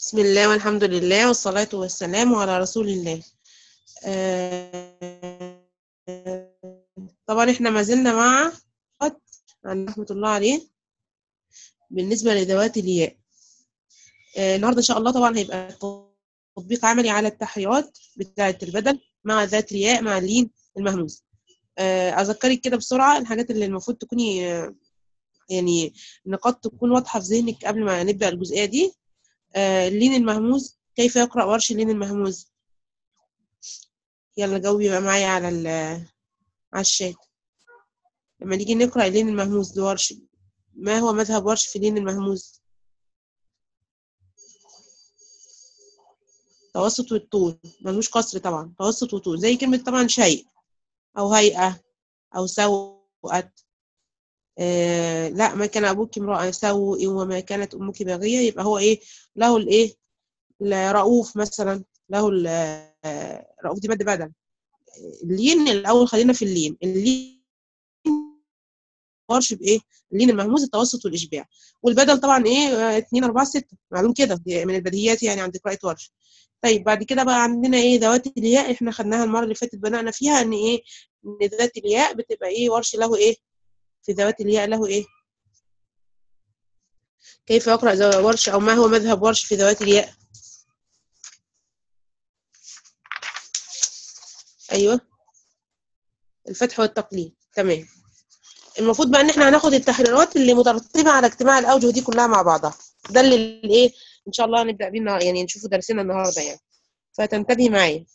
بسم الله والحمد لله والصلاة والسلام على رسول الله آه، طبعا احنا ما زلنا مع عن رحمة الله عليه بالنسبة لذوات الياء آه، النهاردة إن شاء الله طبعا هيبقى تطبيق عملي على التحريرات بتاعة البدل مع ذات الياء مع اللين المهموز آه، أذكرك كده بسرعة الحاجات اللي المفروض تكوني آه، يعني نقاط تكون واضحة في ذهنك قبل ما نبدأ الجزئية دي آه، اللين المهموز كيف يقرأ ورش اللين المهموز يلا جاوبي بقى معايا على ال على الشات لما نيجي نقرأ اللين المهموز لورش ما هو مذهب ورش في اللين المهموز توسط والطول ملوش قصر طبعا توسط وطول زي كلمة طبعا شيء أو هيئة أو سوءت آه لا ما كان أبوك امرأة سوء وما كانت أمك باغية يبقى هو إيه له الإيه الرؤوف مثلا له الرؤوف دي مادة بدل اللين الأول خلينا في اللين اللين ورش بإيه اللين المهموز التوسط والإشباع والبدل طبعا إيه 2 4 6 معلوم كده من البديهيات يعني عند قراءة ورش طيب بعد كده بقى عندنا ايه ذوات الياء احنا خدناها المره اللي فاتت بدانا فيها ان ايه ان ذات الياء بتبقى ايه ورش له ايه في ذوات الياء له ايه كيف يقرا ورش او ما هو مذهب ورش في ذوات الياء ايوه الفتح والتقليد تمام المفروض بقى ان احنا هناخد التحريرات اللي مترتبه على اجتماع الاوجه دي كلها مع بعضها ده اللي ايه ان شاء الله هنبدا بيه يعني نشوفه درسنا النهارده يعني فتنتبهي معايا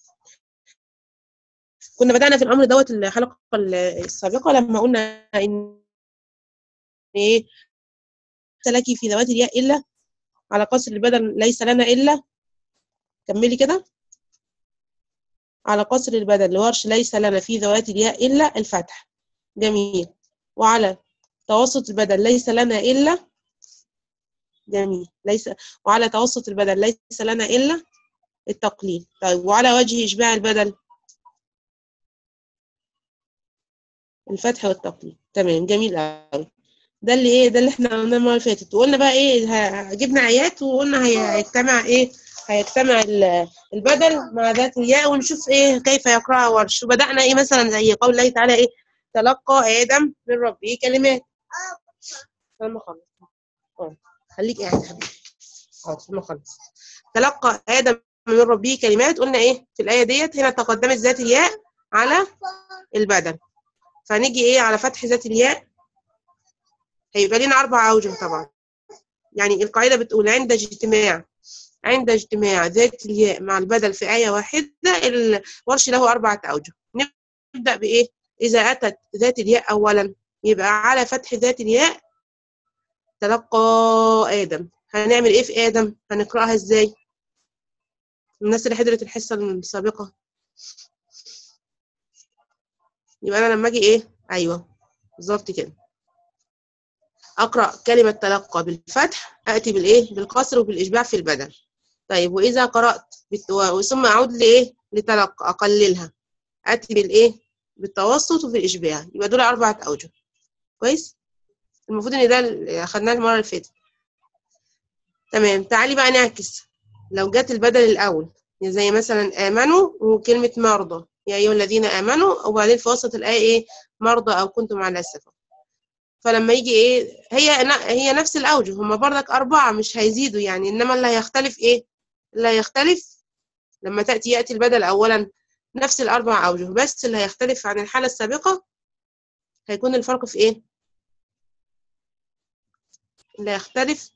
كنا بدانا في الامر دوت الحلقه السابقه لما قلنا ان ايه لك في ذوات الياء الا على قصر البدل ليس لنا الا كملي كده على قصر البدل لورش ليس لنا في ذوات الياء الا الفتح جميل وعلى توسط البدل ليس لنا الا جميل ليس وعلى توسط البدل ليس لنا إلا التقليل طيب وعلى وجه إشباع البدل الفتح والتقليل تمام جميل قوي ده اللي ايه ده اللي احنا قلناه المره اللي فاتت وقلنا بقى ايه جبنا ايات وقلنا هيجتمع ايه هيجتمع البدل مع ذات الياء ونشوف ايه كيف يقرأها ورش وبدأنا ايه مثلا زي قول الله تعالى ايه تلقى آدم من ربه كلمات لما خلص خليك قاعد يا حبيبي حاضر ما خلص تلقى ادم من ربه كلمات قلنا ايه في الايه ديت هنا تقدمت ذات الياء على البدل فنيجي ايه على فتح ذات الياء هيبقى لنا اربع اوجه طبعا يعني القاعده بتقول عند اجتماع عند اجتماع ذات الياء مع البدل في ايه واحده الورش له اربعه اوجه نبدا بايه اذا اتت ذات الياء اولا يبقى على فتح ذات الياء تلقى آدم هنعمل إيه في آدم؟ هنقرأها إزاي؟ الناس اللي حضرت الحصة السابقة يبقى أنا لما أجي إيه؟ أيوه بالظبط كده أقرأ كلمة تلقى بالفتح أتي بالإيه؟ بالقصر وبالإشباع في البدل طيب وإذا قرأت ثم أعود لإيه؟ لتلقى أقللها أتي بالإيه؟ بالتوسط وفي الإشباع يبقى دول أربعة أوجه كويس؟ المفروض ان ده اللي اخدناه المره اللي فاتت تمام تعالي بقى نعكس لو جت البدل الاول زي مثلا امنوا وكلمه مرضى يا ايها الذين امنوا وبعدين في وسط الايه ايه مرضى او كنتم على السفر فلما يجي ايه هي هي نفس الاوجه هم برضك اربعه مش هيزيدوا يعني انما اللي هيختلف ايه اللي هيختلف لما تاتي ياتي البدل اولا نفس الاربع اوجه بس اللي هيختلف عن الحاله السابقه هيكون الفرق في ايه لا يختلف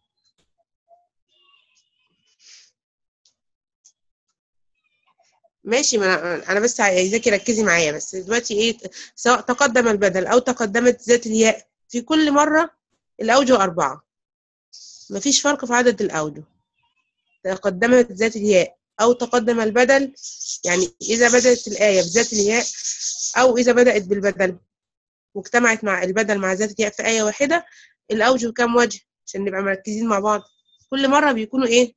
ماشي ما انا بس عايزاكي ركزي معايا بس دلوقتي ايه سواء تقدم البدل او تقدمت ذات الياء في كل مره الاوجه اربعه مفيش فرق في عدد الاوجه تقدمت ذات الياء او تقدم البدل يعني اذا بدات الايه بذات الياء او اذا بدات بالبدل واجتمعت مع البدل مع ذات الياء في ايه واحده الاوجه كام وجه عشان نبقى مركزين مع بعض كل مرة بيكونوا ايه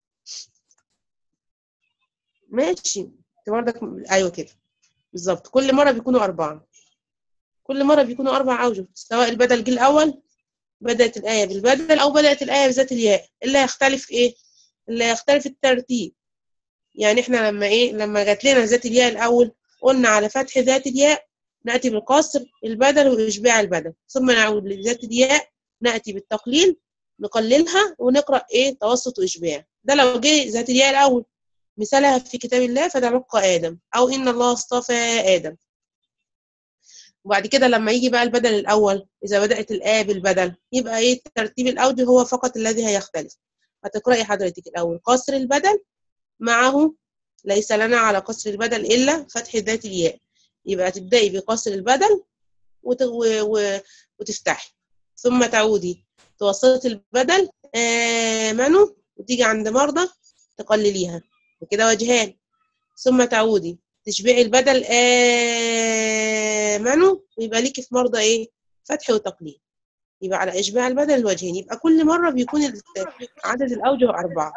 ماشي برضك ايوه كده بالظبط كل مرة بيكونوا أربعة كل مرة بيكونوا أربع أوجه سواء البدل جه الأول بدأت الآية بالبدل أو بدأت الآية بذات الياء اللي هيختلف إيه اللي هيختلف الترتيب يعني احنا لما ايه لما جات لنا ذات الياء الاول قلنا على فتح ذات الياء ناتي بقصر البدل واشباع البدل ثم نعود لذات الياء ناتي بالتقليل نقللها ونقرا ايه توسط واشباع ده لو جه ذات الياء الاول مثالها في كتاب الله فتلقى ادم او ان الله اصطفى ادم وبعد كده لما يجي بقى البدل الاول اذا بدات الايه بالبدل يبقى ايه ترتيب الاوجه هو فقط الذي هيختلف هتقراي حضرتك الاول قصر البدل معه ليس لنا على قصر البدل الا فتح ذات الياء يبقى تبداي بقصر البدل وت... و... و... وتفتحي ثم تعودي توسطي البدل آمنوا وتيجي عند مرضى تقلليها وكده وجهان ثم تعودي تشبعي البدل آمنوا ويبقى ليكي في مرضى ايه فتح وتقليل يبقى على إشباع البدل الوجهين يبقى كل مرة بيكون ال- عدد الأوجه أربعة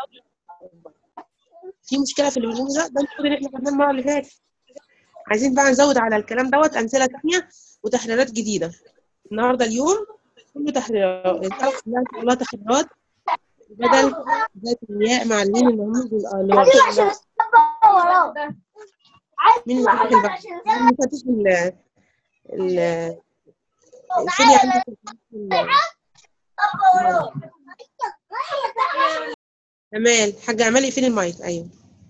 في مشكلة في اللي بنقوله ده ده المفروض إن إحنا خدناه المرة اللي فاتت عايزين بقى نزود على الكلام دوت أمثلة تانية وتحريرات جديدة النهاردة اليوم كله تحريرات الحلقة كلها إن شاء الله تحريرات بدل ذات الياء مع الميم المهموز والآلات مين اللي فتح البحث؟ مين اللي فتح ال ال فين يا عم ال- امال حاجه امال اقفلي المايك ايوه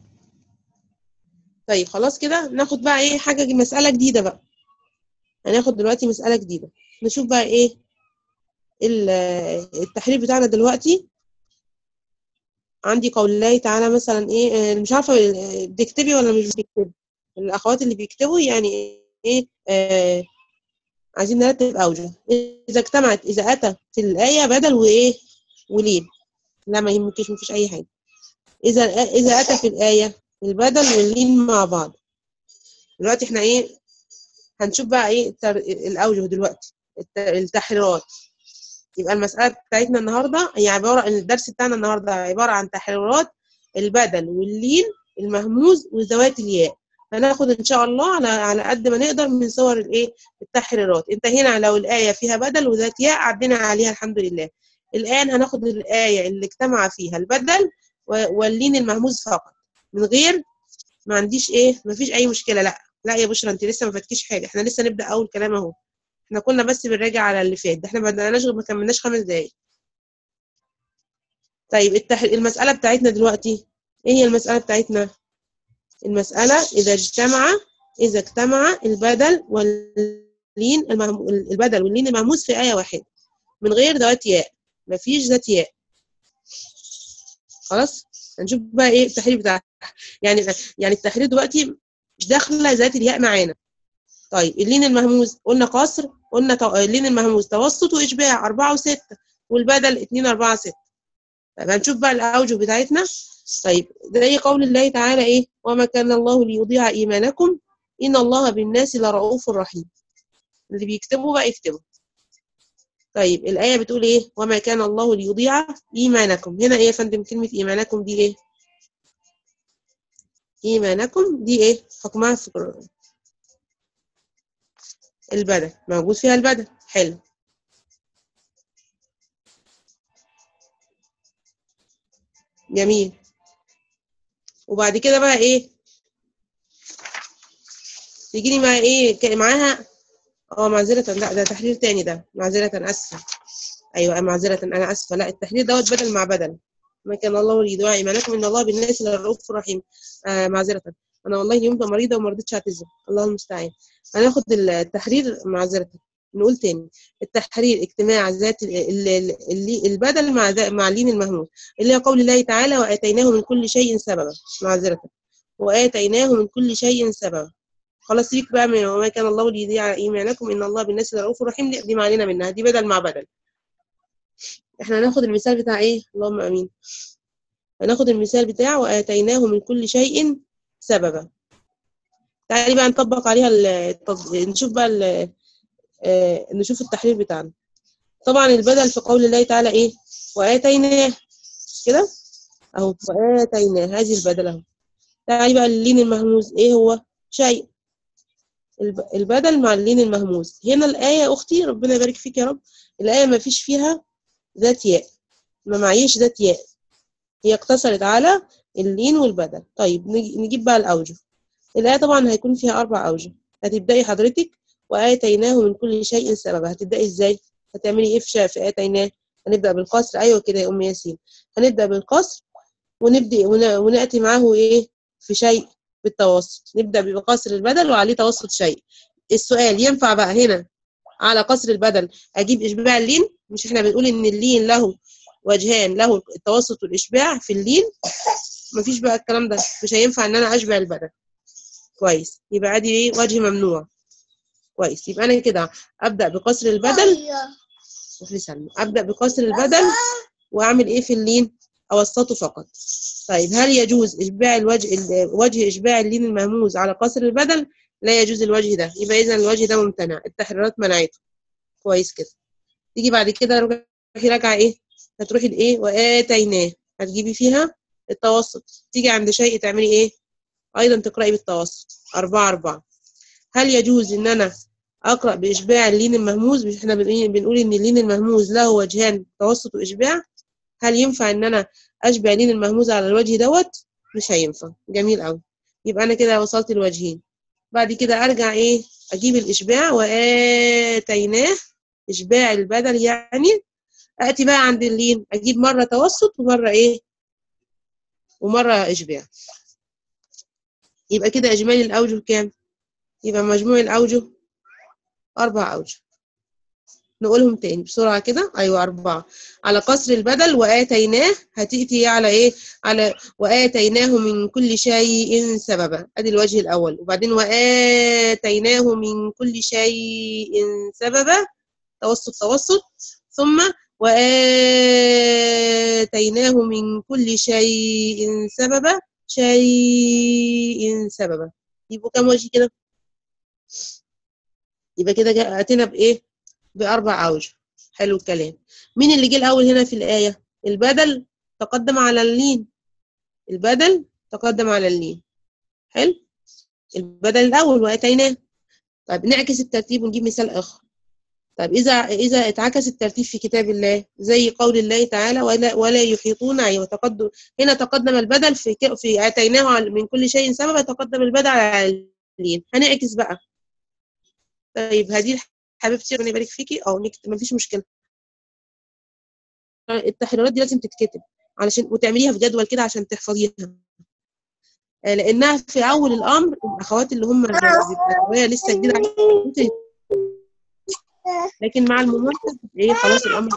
طيب خلاص كده ناخد بقى ايه حاجه مساله جديده بقى هناخد دلوقتي مساله جديده نشوف بقى ايه ال- التحرير بتاعنا دلوقتي عندي قول الله تعالى مثلا ايه آه، مش عارفه آه، بتكتبي ولا مش بتكتبي الاخوات اللي بيكتبوا يعني ايه آه عايزين نرتب اوجه اذا اجتمعت اذا اتى في الايه بدل وايه ولين لا ما يهمكيش مفيش اي حاجه اذا اذا اتى في الايه البدل واللين مع بعض دلوقتي احنا ايه هنشوف بقى ايه التر- الاوجه دلوقتي الت- التحريرات يبقى المساله بتاعتنا النهارده هي عباره الدرس بتاعنا النهارده عباره عن تحريرات البدل واللين المهموز وذوات الياء هناخد ان شاء الله على على قد ما نقدر من صور الايه التحريرات انتهينا لو الايه فيها بدل وذات ياء عدينا عليها الحمد لله الان هناخد الايه اللي اجتمع فيها البدل و- واللين المهموز فقط من غير ما عنديش ايه ما فيش اي مشكله لا لا يا بشرى انت لسه ما فاتكيش حاجه احنا لسه نبدا اول كلام اهو احنا كنا بس بنراجع على اللي فات ده احنا ما بدأناش غير ما كملناش خمس دقايق طيب التح... المساله بتاعتنا دلوقتي ايه هي المساله بتاعتنا المساله اذا اجتمع اذا اجتمع البدل واللين المهم... البدل واللين المهموس في ايه واحده من غير ذوات ياء مفيش ذات ياء خلاص هنشوف بقى ايه التحرير بتاعها يعني يعني التحرير دلوقتي مش داخله ذات الياء معانا طيب اللين المهموز قلنا قصر قلنا تو... اللين المهموز توسط واشباع أربعة وستة والبدل اتنين أربعة ستة طيب هنشوف بقى الأوجه بتاعتنا طيب زي قول الله تعالى إيه وما كان الله ليضيع إيمانكم إن الله بالناس لرؤوف رحيم اللي بيكتبوا بقى يكتبوا طيب الآية بتقول إيه وما كان الله ليضيع إيمانكم هنا إيه يا فندم كلمة إيمانكم دي إيه إيمانكم دي إيه حكمها في القرآن البدل موجود فيها البدل حلو جميل وبعد كده بقى ايه تيجي لي مع ايه ك- معاها اه معذرة لا ده تحرير تاني ده معذرة اسفة ايوه معذرة انا اسفة لا التحرير دوت بدل مع بدل ما كان الله ليضيع ايمانكم ان الله بالناس لرؤوف رحيم آه معذرة انا والله اليوم ده مريضة وما رضيتش اعتذر الله المستعان هناخد التحرير معذرة نقول تاني التحرير اجتماع ذات ال- ال- ال- اللي- البدل مع ذا- مع اللين المهموس اللي هي قول الله تعالى واتيناه من كل شيء سببا معذرة واتيناه من كل شيء سببا خلاص سيبك بقى من وما كان الله ليضيع ايمانكم ان الله بالناس لرؤوف رحيم دي- دي ما علينا منها دي بدل مع بدل احنا هناخد المثال بتاع ايه اللهم امين هناخد المثال بتاع واتيناه من كل شيء سببا تعالي بقى نطبق عليها التطبيق. نشوف بقى ال- آه، نشوف التحرير بتاعنا طبعا البدل في قول الله تعالى ايه واتيناه كده اهو واتيناه هذه البدل اهو تعالي بقى اللين المهموز ايه هو شيء الب- البدل مع اللين المهموز هنا الآية يا أختي ربنا يبارك فيك يا رب الآية ما فيش فيها ذات ياء ما معيش ذات ياء هي اقتصرت على اللين والبدل طيب نجي- نجيب بقى الأوجه الآية طبعا هيكون فيها أربع أوجه هتبدأي حضرتك وآتيناه من كل شيء سببا هتبدأي إزاي؟ هتعملي إيه في شا- في آتيناه؟ هنبدأ بالقصر أيوه كده يا أم ياسين هنبدأ بالقصر ونبدأ ون- ونأتي معاه إيه؟ في شيء بالتوسط نبدأ بقصر البدل وعليه توسط شيء السؤال ينفع بقى هنا على قصر البدل أجيب إشباع اللين مش إحنا بنقول إن اللين له وجهان له التوسط والإشباع في اللين مفيش بقى الكلام ده مش هينفع إن أنا أشبع البدل كويس يبقى عادي إيه وجه ممنوع كويس يبقى أنا كده أبدأ بقصر البدل وفي سلمى أبدأ بقصر البدل وأعمل إيه في اللين أوسطه فقط طيب هل يجوز إشباع الوجه ال- وجه إشباع اللين المهموز على قصر البدل لا يجوز الوجه ده يبقى إذا الوجه ده ممتنع التحريرات منعته كويس كده تيجي بعد كده روحي راجعة إيه هتروحي لإيه وآتيناه هتجيبي فيها التوسط تيجي عند شيء تعملي إيه أيضا تقرأي بالتوسط أربعة أربعة هل يجوز إن أنا أقرأ بإشباع اللين المهموز مش إحنا بنقول بنقول إن اللين المهموز له وجهان توسط وإشباع هل ينفع إن أنا أشبع اللين المهموز على الوجه دوت مش هينفع جميل أوي يبقى أنا كده وصلت الوجهين بعد كده أرجع إيه أجيب الإشباع وآتيناه إشباع البدل يعني أتي بقى عند اللين أجيب مرة توسط ومرة إيه ومرة إشباع يبقى كده إجمالي الأوجه كام؟ يبقى مجموع الأوجه أربع أوجه نقولهم تاني بسرعة كده أيوة أربعة على قصر البدل وآتيناه هتأتي على إيه؟ على وآتيناه من كل شيء سببا أدي الوجه الأول وبعدين وآتيناه من كل شيء سببا توسط توسط ثم وآتيناه من كل شيء سببا شيء سببا يبقوا كام وجه كده؟ يبقى كده جا- أتينا بإيه؟ بأربع أوجه حلو الكلام مين اللي جه الأول هنا في الآية؟ البدل تقدم على اللين البدل تقدم على اللين حلو البدل الأول وآتيناه طيب نعكس الترتيب ونجيب مثال آخر طيب إذا إذا اتعكس الترتيب في كتاب الله زي قول الله تعالى ولا ولا يحيطون أيوة تقدم هنا تقدم البدل في ك- في آتيناه على- من كل شيء سببا تقدم البدل على اللين هنعكس بقى طيب هذه حبيبتي ربنا يبارك فيكي اه نكتب مفيش مشكلة التحريرات دي لازم تتكتب علشان وتعمليها في جدول كده عشان تحفظيها آه، لانها في اول الامر الاخوات اللي هم بيبقى وهي لسه جديده عليهم ممكن لكن مع الممارسه ايه خلاص الامر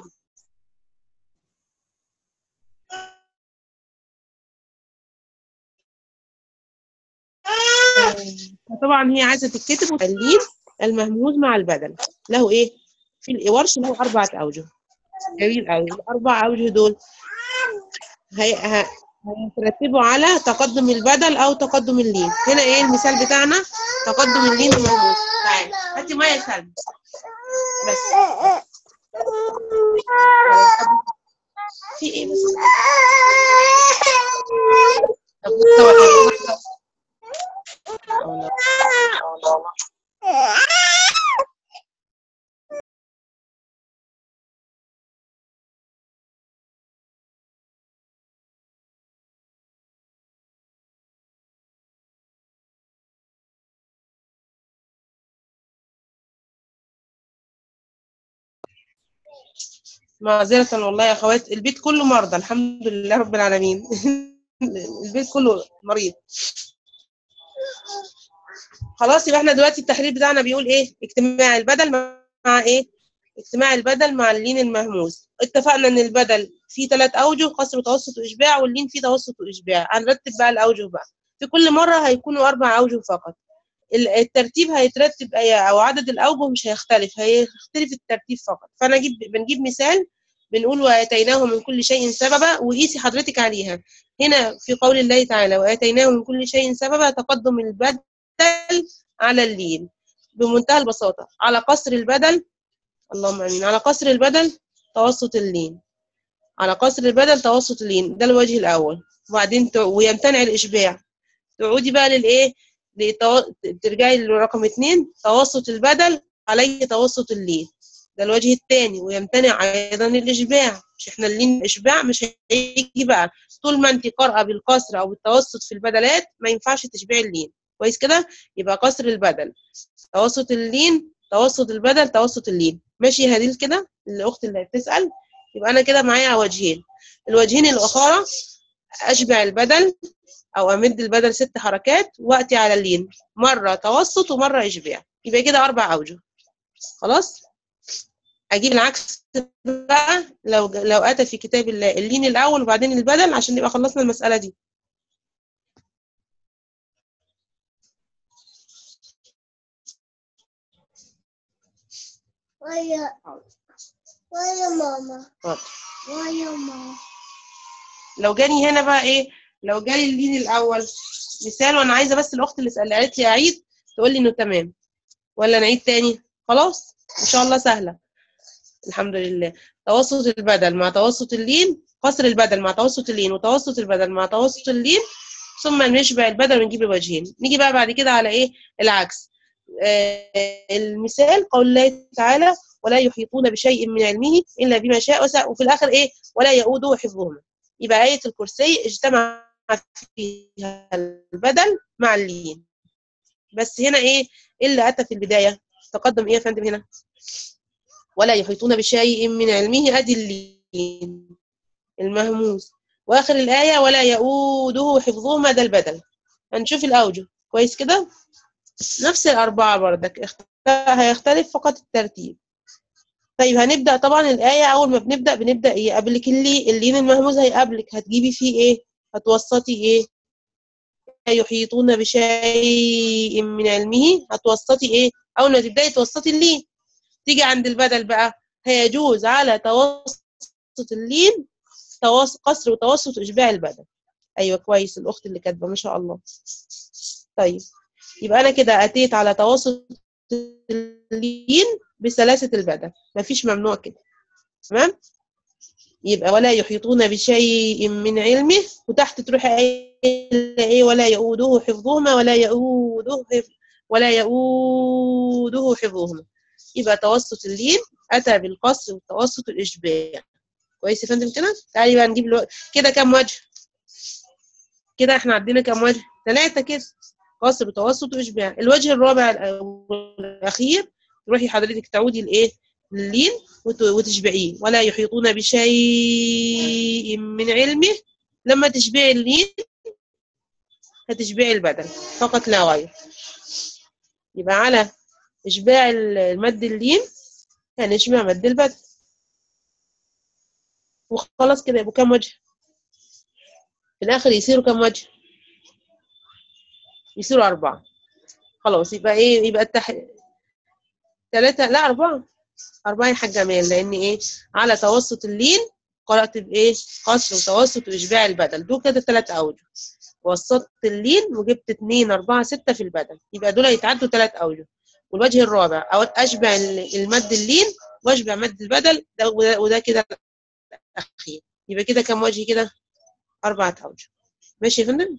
طبعا هي عايزه تتكتب وتقليل المهموز مع البدل له ايه في الورش له اربعه اوجه جميل قوي الاربع اوجه دول هي ه- هيترتبوا على تقدم البدل او تقدم اللين هنا ايه المثال بتاعنا تقدم اللين المهموز تعالى هاتي ميه يا سلمى بس في ايه بس طب مستوى- معذرة والله يا اخوات البيت كله مرضى الحمد لله رب العالمين البيت كله مريض خلاص يبقى احنا دلوقتي التحرير بتاعنا بيقول ايه اجتماع البدل مع ايه اجتماع البدل مع اللين المهموز اتفقنا ان البدل فيه ثلاث اوجه قصر وتوسط واشباع واللين فيه توسط واشباع هنرتب بقى الاوجه بقى في كل مره هيكونوا اربع اوجه فقط ال- الترتيب هيترتب أي- او عدد الاوجه مش هيختلف هيختلف الترتيب فقط فانا اجيب بنجيب مثال بنقول واتيناه من كل شيء سببا وقيسي حضرتك عليها هنا في قول الله تعالى واتيناه من كل شيء سببا تقدم البدل على اللين بمنتهى البساطه على قصر البدل اللهم امين على قصر البدل توسط اللين على قصر البدل توسط اللين ده الوجه الاول وبعدين تع- ويمتنع الاشباع تعودي بقى للايه لتو... ترجعي لرقم اتنين توسط البدل عليه توسط اللين ده الوجه الثاني ويمتنع ايضا الاشباع مش احنا اللين اشباع مش هيجي بقى طول ما انت قارئه بالكسر او بالتوسط في البدلات ما ينفعش تشبيع اللين كويس كده يبقى كسر البدل توسط اللين توسط البدل توسط اللين ماشي يا هديل كده الاخت اللي بتسال يبقى انا كده معايا وجهين الوجهين الاخرى اشبع البدل او امد البدل ست حركات واتي على اللين مره توسط ومره اشباع يبقى كده اربع اوجه خلاص اجيب العكس بقى لو لو اتى في كتاب الله اللين الاول وبعدين البدل عشان نبقى خلصنا المساله دي ويا ويا ماما حاضر. ويا ماما لو جاني هنا بقى ايه لو جالي اللين الاول مثال وانا عايزه بس الاخت اللي سأل قالت لي اعيد تقول لي انه تمام ولا نعيد تاني خلاص ان شاء الله سهله الحمد لله توسط البدل مع توسط اللين قصر البدل مع توسط اللين وتوسط البدل مع توسط اللين ثم نشبع البدل ونجيب الوجهين نيجي بقى بعد كده على ايه العكس آه المثال قول الله تعالى ولا يحيطون بشيء من علمه الا بما شاء وسع وفي الاخر ايه ولا يؤوده حفظهما يبقى آية الكرسي اجتمع فيها البدل مع اللين بس هنا ايه إيه اللي اتى في البدايه تقدم ايه يا فندم هنا ولا يحيطون بشيء من علمه ادي اللين المهموس واخر الايه ولا يؤوده حفظهما ده البدل هنشوف الاوجه كويس كده نفس الاربعه بردك اخت- هيختلف فقط الترتيب طيب هنبدا طبعا الايه اول ما بنبدا بنبدا ايه قبلك اللي اللين المهموس هيقابلك هتجيبي فيه ايه هتوسطي ايه لا يحيطون بشيء من علمه هتوسطي ايه اول ما تبداي توسطي اللين تيجي عند البدل بقى هيجوز على توسط اللين تواس... قصر وتوسط واشباع البدل ايوه كويس الاخت اللي كاتبه ما شاء الله طيب يبقى انا كده اتيت على توسط اللين بسلاسه البدل مفيش ممنوع كده تمام يبقى ولا يحيطون بشيء من علمه وتحت تروح قايله ايه ولا يؤوده حفظهما ولا يؤوده حفظ ولا يؤوده حفظهما يبقى توسط اللين اتى بالقصر والتوسط الاشباع كويس يا فندم كده تعالي بقى نجيب الو... كده كام وجه كده احنا عندنا كام وجه ثلاثه كده قصر وتوسط واشباع الوجه الرابع الأ- والاخير تروحي حضرتك تعودي لايه للين وت- وتشبعيه ولا يحيطون بشيء من علمه لما تشبعي اللين هتشبعي البدن فقط لا غير يبقى على إشباع ال- المد اللين هنشبع مد البدن وخلاص كده يبقوا كام وجه في الآخر يصيروا كام وجه يصيروا أربعة خلاص يبقى إيه يبقى التح... ثلاثة لا أربعة أربعة يا حاج جمال لأن إيه على توسط اللين قرأت بإيه قصر وتوسط وإشباع البدل دول كده ثلاث أوجه وسطت اللين وجبت اتنين أربعة ستة في البدل يبقى دول يتعدوا ثلاث أوجه والوجه الرابع أو أشبع ال- المد اللين وأشبع مد البدل ده وده, وده كده الأخير يبقى كده كام وجه كده أربعة أوجه ماشي يا فندم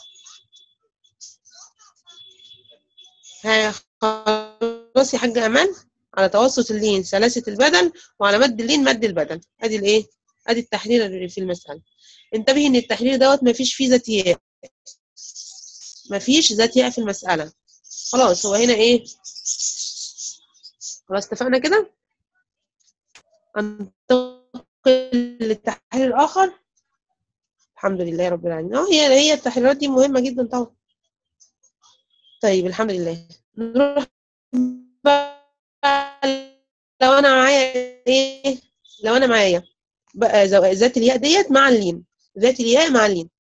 ها، خلاص يا حاجة أمان على توسط اللين سلاسة البدل وعلى مد اللين مد البدل ادي الايه ادي التحرير اللي في المسألة انتبهي ان التحرير دوت ما فيش فيه ذات ياء ما فيش ذات ياء في المسألة خلاص هو هنا ايه خلاص اتفقنا كده انتقل للتحرير الاخر الحمد لله رب العالمين اه هي هي التحريرات دي مهمة جدا طبعا طيب الحمد لله نروح بقى لو انا معايا ايه لو انا معايا بقى زو- ذات الياء ديت مع اللين ذات الياء مع اللين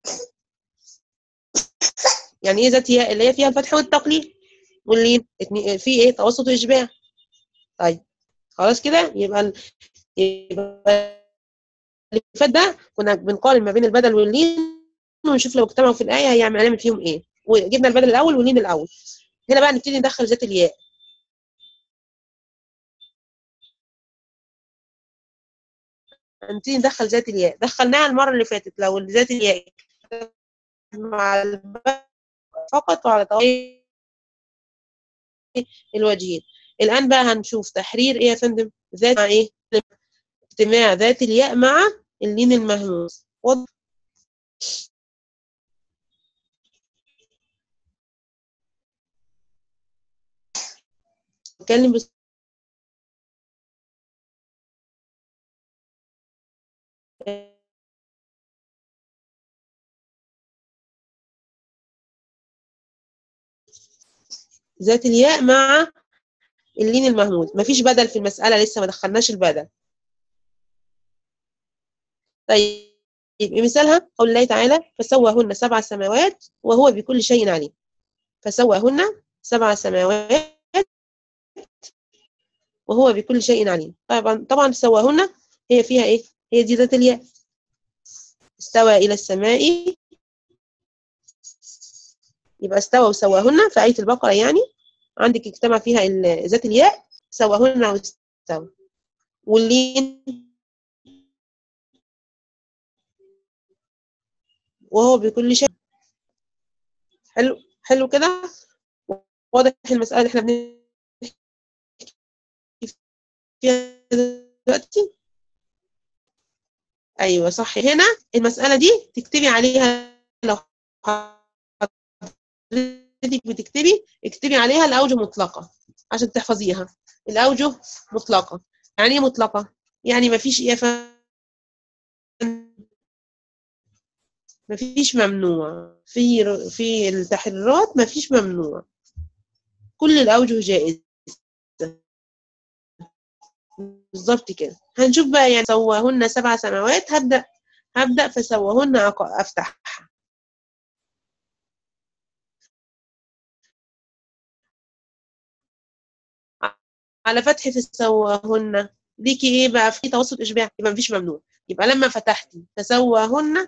يعني ايه ذات الياء اللي هي فيها الفتح والتقليل واللين اتنين- في ايه توسط واشباع طيب خلاص كده يبقى ال- يبقى اللي فات ده كنا بنقارن ما بين البدل واللين ونشوف لو اجتمعوا في الايه هيعمل هنعمل فيهم ايه وجبنا البدل الاول واللين الاول هنا بقى نبتدي ندخل ذات الياء نبتدي ندخل ذات الياء دخلناها المره اللي فاتت لو ذات الياء مع البدل فقط وعلى طريق الوجهين الان بقى هنشوف تحرير ايه يا فندم ذات مع ايه اجتماع ذات الياء مع اللين المهموس واضح اتكلم بس ذات الياء مع اللين المهموس مفيش بدل في المسألة لسه ما دخلناش البدل طيب مثالها قول الله تعالى فسواهن سبع سماوات وهو بكل شيء عليم فسواهن سبع سماوات وهو بكل شيء عليم طبعا طبعا سواهن هي فيها ايه هي دي ذات الياء استوى الى السماء يبقى استوى وسواهن في آية البقرة يعني عندك اجتمع فيها ال- ذات الياء سواهن واستوى واللين وهو بكل شيء حلو حلو كده واضح المسألة اللي احنا بنحكي فيها دلوقتي ايوه صح هنا المسألة دي تكتبي عليها لو حضرتك بتكتبي اكتبي عليها الأوجه مطلقة عشان تحفظيها الأوجه مطلقة يعني ايه مطلقة يعني مفيش إيه ف- مفيش ممنوع في ر- في التحريرات مفيش ممنوع كل الأوجه جائزة بالظبط كده هنشوف بقى يعني سواهن سبع سماوات هبدأ هبدأ فسواهن أق- أفتحها على فتح فسواهن ليكي ايه بقى في توسط اشباع يبقى مفيش ممنوع يبقى لما فتحتي فسواهن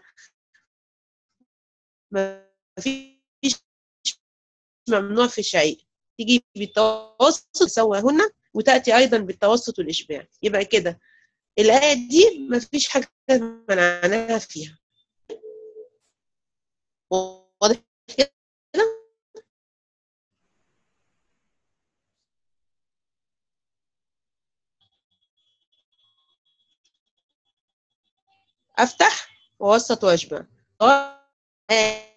مفيش ممنوع في شيء تيجي بالتوسط تسواهن وتأتي أيضا بالتوسط والإشباع يبقى كده الآية دي مفيش حاجة منعناها فيها واضح كده أفتح وأوسط وأشبع